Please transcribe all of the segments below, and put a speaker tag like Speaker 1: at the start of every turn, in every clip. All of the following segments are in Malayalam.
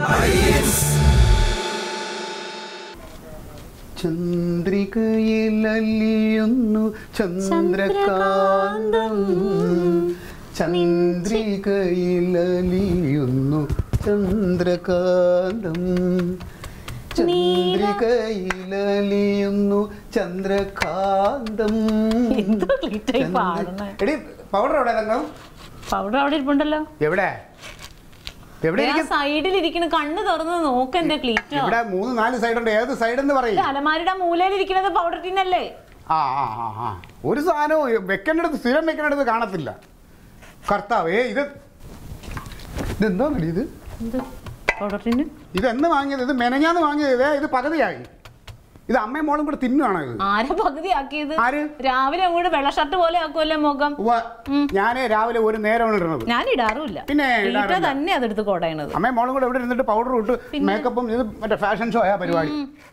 Speaker 1: ചന്ദ്രികയിലലിയുന്നു ചന്ദ്രകാന്തം ചന്ദ്രികയിലലിയുന്നു ചന്ദ്രകാന്തം ചന്ദ്രികയിലലിയുന്നു ചന്ദ്രകാന്തം
Speaker 2: എന്തോ ക്ലീറ്റായി പാടുന്നെ.
Speaker 1: എടി പൗഡർ എവിടെ തങ്കം
Speaker 2: പൗഡർ അവിടെ ഇരിപ്പുണ്ടല്ലോ
Speaker 1: എവിടെ എവിടെ
Speaker 2: ആ
Speaker 1: ഇരിക്കും
Speaker 2: സൈഡിൽ ഇരിക്കുന്ന കണ്ണ് തുറന്ന് നോക്ക് എന്റെ ക്ലീറ്റോ
Speaker 1: ഇവിടെ മൂന്ന് നാല് സൈഡ് ഉണ്ട് ഏത് സൈഡ് എന്ന് പറയും
Speaker 2: അലമാരിയുടെ മൂലയിൽ ഇരിക്കുന്നത് പൗഡർ ടിന്നല്ലേ
Speaker 1: ആ ആ ആ ആ ഒരു സാധനവും വെക്കേണ്ടടുത്ത് സ്ഥിരം വെക്കേണ്ടടുത്ത് കാണത്തില്ല കർത്താവേ ഇത് ഇതെന്തോ ഇത്
Speaker 2: എന്ത് പൗഡർ ടിന്ന്
Speaker 1: ഇതെന്ന് വാങ്ങിയത് ഇത് മെനഞ്ഞാന്ന് വാങ്ങിയത് ഇതേ ഇത് പകുതിയായി ഇത് അമ്മയും മോളും കൂടെ തിന്നുവാണോ ഇത്
Speaker 2: ആരെ പകുതി ആക്കിയത്
Speaker 1: ആര്
Speaker 2: രാവിലെ അങ്ങോട്ട് വെള്ള ഷർട്ട് പോലെ ആക്കുമല്ലോ മുഖം
Speaker 1: ഉവ്വ. ഞാനേ രാവിലെ ഒരു നേരമാണ് ഇടുന്നത്
Speaker 2: ഞാൻ ഇടാറുമില്ല
Speaker 1: പിന്നെ
Speaker 2: ക്ലീറ്റോ
Speaker 1: ഇടാറില്ല.
Speaker 2: തന്നെ അതെടുത്ത് കൊടയണത്
Speaker 1: അമ്മയും മോളും കൂടെ ഇവിടെ ഇരുന്നിട്ട് പൗഡർ ഇട്ട് മേക്കപ്പും ഇത് മറ്റേ ഫാഷൻ ഷോ ആയ പരിപാടി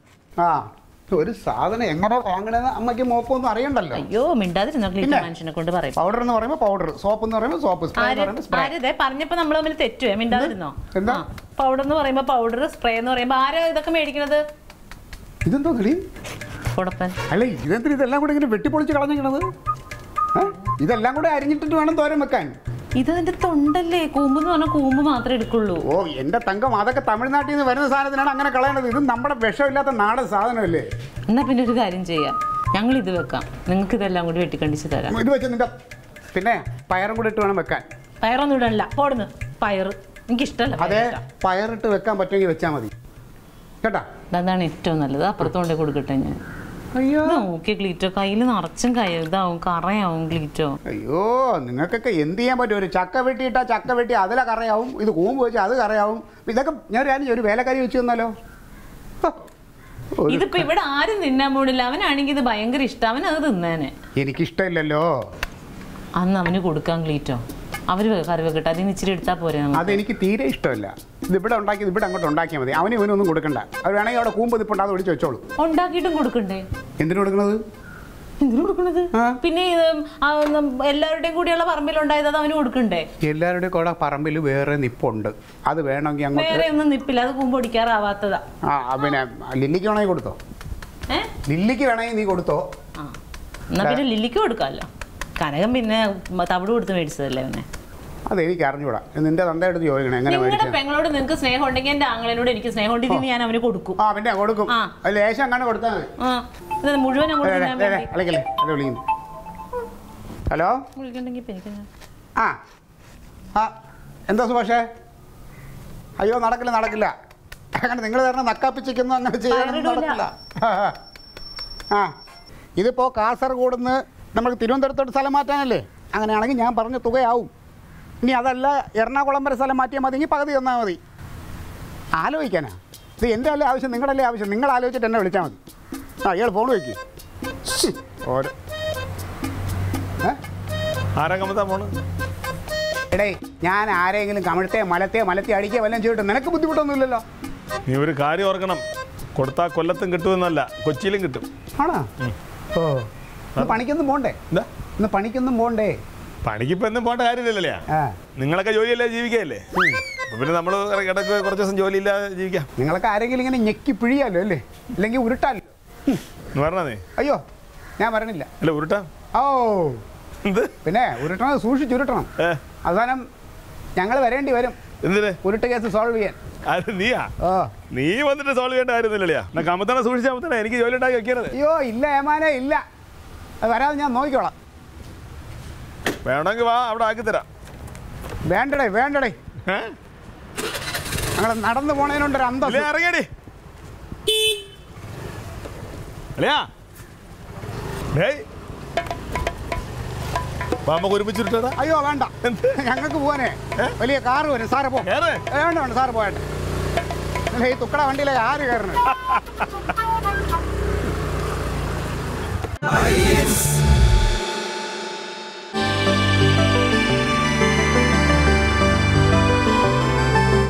Speaker 1: ആ ഒരു സാധനം എങ്ങനെ വാങ്ങണമെന്ന് അമ്മയ്ക്ക് മോപ്പൊന്നും അറിയണ്ടല്ലോ
Speaker 2: അയ്യോ മിണ്ടാതിരുന്നോ ക്ലീറ്റോ
Speaker 1: പിന്നെ?
Speaker 2: മനുഷ്യനെ കൊണ്ട് പറയും
Speaker 1: പൗഡർ എന്ന് പറയുമ്പോൾ പൗഡർ സോപ്പ് എന്ന് പറയുമ്പോൾ സോപ്പ് സ്പ്രേ എന്ന്
Speaker 2: ആര്
Speaker 1: പറയുമ്പോൾ സ്പ്രേ
Speaker 2: ആരിതേ പറഞ്ഞപ്പോ നമ്മൾ തമ്മിൽ തെറ്റുവേ മിണ്ടാതിരുന്നോ
Speaker 1: എന്താ?
Speaker 2: പൗഡർ എന്ന് പറയുമ്പോ പൗഡർ സ്പ്രേ എന്ന് പറയുമ്പോ ആരാ ഇതൊക്കെ മേടിക്കണത്
Speaker 1: ഇതെന്തോ കളി
Speaker 2: കുടപ്പൻ
Speaker 1: അല്ല ഇതെന്തിന് ഇതെല്ലാം കൂടെ ഇങ്ങനെ വെട്ടിപ്പൊളിച്ച് കളഞ്ഞിക്കണത് ഏ? ഇതെല്ലാം കൂടെ അരിഞ്ഞിട്ടിട്ട് വേണം തോരൻ വെക്കാൻ
Speaker 2: ഇതതിന്റെ തൊണ്ടല്ലേ കൂമ്പ് എന്ന് പറഞ്ഞാൽ കൂമ്പ് മാത്രമേ എടുക്കുള്ളൂ
Speaker 1: ഓ എന്റെ തങ്കം അതൊക്കെ തമിഴ്നാട്ടിൽ നിന്ന് വരുന്ന സാധനത്തിനാണ് അങ്ങനെ കളയണത് ഇത് നമ്മുടെ വിഷമില്ലാത്ത നാടൻ സാധനമല്ലേ
Speaker 2: എന്നാ പിന്നെ ഒരു കാര്യം ചെയ്യാം ഞങ്ങൾ ഇത് വെക്കാം നിങ്ങൾക്ക് ഇതെല്ലാം കൂടി വെട്ടിക്കണ്ടിച്ച് തരാം
Speaker 1: ഇത് വെച്ച് നിന്റെ പിന്നെ പയറും കൂടെ ഇട്ട് വേണം വെക്കാൻ
Speaker 2: പയറൊന്നും ഇടണില്ല പോടുന്നു പയറ് എനിക്ക് ഇഷ്ടമല്ല
Speaker 1: അതേ പയറിട്ട് വെക്കാൻ പറ്റുമെങ്കിൽ വെച്ചാൽ മതി കേട്ടാ
Speaker 2: അതാണ് ഏറ്റവും നല്ലത് അപ്പുറത്ത് കൊണ്ടേ കൊടുക്കട്ടെ ഞാൻ
Speaker 1: അയ്യോ
Speaker 2: ഇത് നോക്കിയ ക്ലീറ്റോ കയ്യിൽ നിറച്ചും കൈ ഇതാവും കറയാവും ക്ലീറ്റോ
Speaker 1: അയ്യോ നിങ്ങൾക്കൊക്കെ എന്ത് ചെയ്യാൻ പറ്റും ഒരു ചക്ക വെട്ടിയിട്ടാ ചക്ക വെട്ടി അതിലെ കറയാവും ഇത് കൂമ്പ് വെച്ച് അത് കറയാവും ഇതൊക്കെ ഞാൻ ഒരു കാര്യം ചെയ്യും, ഒരു വേലക്കാരി വെച്ച് തന്നാലോ ഹോ, ഒരു-
Speaker 2: ഇതിപ്പോ ഇവിടെ ആരും തിന്നാൻ പോണില്ല അവനാണെങ്കിൽ ഇത് ഭയങ്കര ഇഷ്ടം അവൻ അത് തിന്നേനെ
Speaker 1: എനിക്കിഷ്ടമില്ലല്ലോ
Speaker 2: അന്ന് അവന് കൊടുക്കാൻ ക്ലീറ്റോ അവര് കറി വെക്കട്ടെ അതിന് ഇച്ചിരി എടുത്താൽ പോരെ നമുക്ക്?
Speaker 1: അതെനിക്ക് തീരെ ഇഷ്ടമല്ല ഇത് ഇവിടെ ഉണ്ടാക്കിയത് ഇവിടെ അങ്ങോട്ട് ഉണ്ടാക്കിയാൽ മതി അവനും ഇവനൊന്നും കൊടുക്കണ്ട അവർ വേണമെങ്കിൽ അവിടെ കൂമ്പ് ഇതിപ്പുണ്ട് അത് ഒടിച്ച് വെച്ചോളൂ
Speaker 2: ഉണ്ടാക്കിയിട്ടും കൊടുക്കണ്ടേ
Speaker 1: എന്തിനു കൊടുക്കണത്
Speaker 2: എന്തിനു കൊടുക്കണത്
Speaker 1: ആ.
Speaker 2: പിന്നെ ഇത് ആ നം- എല്ലാവരുടെയും കൂടിയുള്ള പറമ്പിലുണ്ടായത് അത് അവന് കൊടുക്കണ്ടേ
Speaker 1: എല്ലാവരുടെയും കൂടെ പറമ്പിൽ വേറെ നിപ്പുണ്ട് അത് വേണമെങ്കിൽ അങ്ങോട്ട്
Speaker 2: വേറെ ഒന്നും നിപ്പില്ല അത് കൂമ്പ് പൊടിക്കാറാവാത്തതാ
Speaker 1: ആ പിന്നെ ലില്ലിക്ക് വേണമെങ്കിൽ കൊടുത്തോ
Speaker 2: ഏ
Speaker 1: ലില്ലിക്ക് വേണമെങ്കിൽ നീ കൊടുത്തോ
Speaker 2: ആ എന്നാ പിന്നെ ലില്ലിക്ക് കൊടുക്കാമല്ലോ കനകം പിന്നെ മ- തവിട് കൊടുത്ത് മേടിച്ചതല്ലേ അവനെ
Speaker 1: അതെനിക്ക് അറിഞ്ഞൂടാ നിന്റെ തന്റെ അടുത്ത് ചോദിക്കണം എങ്ങനെ
Speaker 2: നിങ്ങളുടെ
Speaker 1: മേടിച്ചത്
Speaker 2: പെങ്ങളോട് നിങ്ങൾക്ക് സ്നേഹം ഉണ്ടെങ്കിൽ എന്റെ ആങ്ങളനോട് എനിക്ക് സ്നേഹം ഉണ്ടെങ്കിൽ ഇത് ഞാൻ അവന് കൊടുക്കും
Speaker 1: ആ പിന്നെ കൊടുക്കും
Speaker 2: ആ.
Speaker 1: അത് ലേശം അങ്ങനെ കൊടുത്താൽ മതി
Speaker 2: ആ ഇത് മുഴുവൻ അങ്ങോട്ട്
Speaker 1: അതെ,
Speaker 2: തിന്നാൻ
Speaker 1: അതെ, അതെ,
Speaker 2: വേണ്ടി
Speaker 1: അലക്കല്ലേ അതെ വിളിക്കുന്നു ഹലോ
Speaker 2: വിളിക്കണ്ടെങ്കിൽ ഇപ്പൊ എനിക്ക്
Speaker 1: ആ ആ എന്താ സുഭാഷേ അയ്യോ നടക്കില്ല നടക്കില്ല അങ്ങനെ നിങ്ങൾ തരണം നക്കാപ്പിച്ചിരിക്കുന്നു അങ്ങനെ ചെയ്യാനൊന്നും
Speaker 2: പയറിടൂല.
Speaker 1: നടക്കില്ല ആ, ആ ഇതിപ്പോൾ കാസർഗോഡ് നിന്ന് നമുക്ക് തിരുവനന്തപുരത്തോട്ട് സ്ഥലം മാറ്റാനല്ലേ അങ്ങനെയാണെങ്കിൽ ഞാൻ പറഞ്ഞ തുകയാവും ഇനി അതല്ല എറണാകുളം വരെ സ്ഥലം മാറ്റിയാൽ മതി എങ്കിൽ പകുതി തന്നാൽ മതി ആലോചിക്കാനാ ഇത് എൻ്റെ അല്ലേ ആവശ്യം നിങ്ങളുടെ അല്ലേ ആവശ്യം നിങ്ങൾ ആലോചിച്ചിട്ട് എന്നെ വിളിച്ചാൽ മതി ആ ഇയാൾ ഫോൺ വയ്ക്കും ഓരോ ഏ
Speaker 3: ആരാ കമത്താൻ പോണ്
Speaker 1: എടേ ഞാൻ ആരെങ്കിലും കമിഴ്ത്തേ മലത്തെ മലത്തെ അടിക്കുക വല്ലതും ചെയ്തിട്ട് നിനക്ക് ബുദ്ധിമുട്ടൊന്നുമില്ലല്ലോ
Speaker 3: നീ ഒരു കാര്യം ഓർക്കണം കൊടുത്താൽ കൊല്ലത്തും കിട്ടുമെന്നല്ല കൊച്ചിയിലും കിട്ടും
Speaker 1: ആണോ ഓ ഇന്ന് പണിക്കൊന്നും പോണ്ടേ
Speaker 3: എന്താ
Speaker 1: ഇന്ന് പണിക്കൊന്നും പോണ്ടേ
Speaker 3: പണിക്കിപ്പോ എന്നും പോകേണ്ട കാര്യമില്ലല്ലേ
Speaker 1: ആ
Speaker 3: നിങ്ങളൊക്കെ ജോലിയല്ലേ ജീവിക്കല്ലേ അപ്പൊ പിന്നെ നമ്മൾ ഇടയ്ക്ക് കുറച്ച് ദിവസം ജോലിയില്ലാതെ ജീവിക്കാം
Speaker 1: നിങ്ങളൊക്കെ ആരെങ്കിലും ഇങ്ങനെ ഞെക്കി പിഴിയാലോ അല്ലേ അല്ലെങ്കിൽ ഉരുട്ടാലോ ഹും.
Speaker 3: എന്ന് പറഞ്ഞാ നീ
Speaker 1: അയ്യോ ഞാൻ വരണില്ല
Speaker 3: അല്ല ഉരുട്ടാ
Speaker 1: ഓ
Speaker 3: എന്ത്
Speaker 1: പിന്നെ ഉരുട്ടണം സൂക്ഷിച്ചുരുട്ടണം
Speaker 3: ഏ
Speaker 1: അവസാനം ഞങ്ങൾ വരേണ്ടി വരും
Speaker 3: എന്തിന്
Speaker 1: ഉരുട്ട് കേസ് സോൾവ് ചെയ്യാൻ
Speaker 3: അത് നീയാ
Speaker 1: ഓ
Speaker 3: നീ വന്നിട്ട് സോൾവ് ചെയ്യേണ്ട കാര്യമൊന്നുമില്ലല്ലേ എന്നാ കമത്തനെ സൂക്ഷിച്ചാൽ കമത്തനെ എനിക്ക് ജോലി ഉണ്ടാക്കി വെക്കരുത്
Speaker 1: അയ്യോ ഇല്ല ഏമാനെ ഇല്ല അത് വരാതെ ഞാൻ നോക്കിക്കോളാം
Speaker 3: വേണമെങ്കിൽ വാ അവിടെ ആക്കി തരാം
Speaker 1: വേണ്ടടേ വേണ്ടടേ
Speaker 3: ഏ
Speaker 1: ഞങ്ങൾ നടന്നു പോണതിനുണ്ടൊരു അന്തം
Speaker 3: ഇല്ലേ, ഇറങ്ങിയടി അല്ലയാ ഡേയ് വാ, നമുക്ക് ഒരുമിച്ചിട്ടാ
Speaker 1: അയ്യോ വേണ്ട
Speaker 3: എന്ത്?
Speaker 1: ഞങ്ങൾക്ക് പോവാനേ വലിയ കാറ് വരും സാറ് പോ
Speaker 3: കേറ്
Speaker 1: വേണ്ട വേണ്ട സാറ് പോയാട്ടെ അല്ല ഈ തുക്കട വണ്ടിയിലെ ആര് കയറണേ